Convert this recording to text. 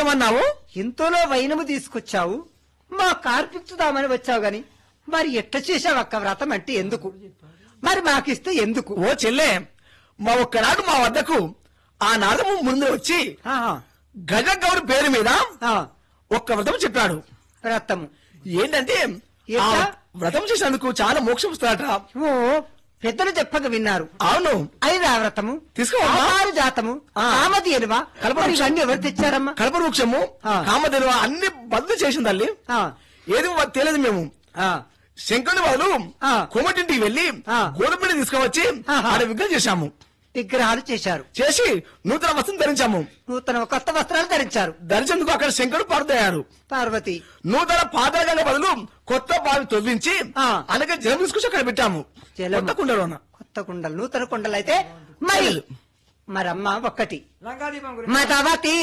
ఏమన్నావు ఇంతలో వైనము తీసుకొచ్చావు మా కార్పిచ్చుదామని వచ్చావు గాని మరి ఎట్ట చేశావు అక్క వ్రతం అంటే ఎందుకు మరి మాకిస్తే ఎందుకు ఓ చెల్లె మా ఒక్కనాడు మా వద్దకు ఆ నాదము ముందు వచ్చి ఆహా, గజ గౌరి పేరు మీద ఆ, ఒక్క వ్రతం చెప్పాడు వ్రతము ఏంటంటే ఆ ఎట్లా? వ్రతం చేసినందుకు చాలా మోక్షం వస్తాడట ఓ పెద్దలు చెప్పక విన్నారు అవును ఐదా వ్రతము తీసుకోవమ్మా. ఆహార జాతము ఆ. కామధేనువా కలప మరి వృక్షం. ఇవన్నీ ఎవరు తెచ్చారమ్మా కడప వృక్షము ఆ. కామధేను అన్ని బదులు చేసింది తల్లి ఆ, ఏది మాకు తెలియదు మేము ఆ, శంకరుని వాళ్ళు ఆ. కోమటింటికి వెళ్లి ఆ. గోధుమని తీసుకువచ్చి ఆహా. ఆడ విగ్రహం చేశాము విగ్రహాలు చేశారు చేసి నూతన వస్త్రం ధరించాము నూతన కొత్త వస్త్రాలు ధరించారు ధరించేందుకు అక్కడ శంకరుడు పారుతయ్యారు పార్వతి నూతన పాదాల బదులు కొత్త బావి తవ్వించి ఆ. అలాగే జలం తీసుకొచ్చి అక్కడ పెట్టాము జలము. కొత్త కుండలోన కొత్త కుండలు నూతన కుండలు అయితే మరి మరమ్మ ఒక్కటి లంగాదీపం గురించి మదవతి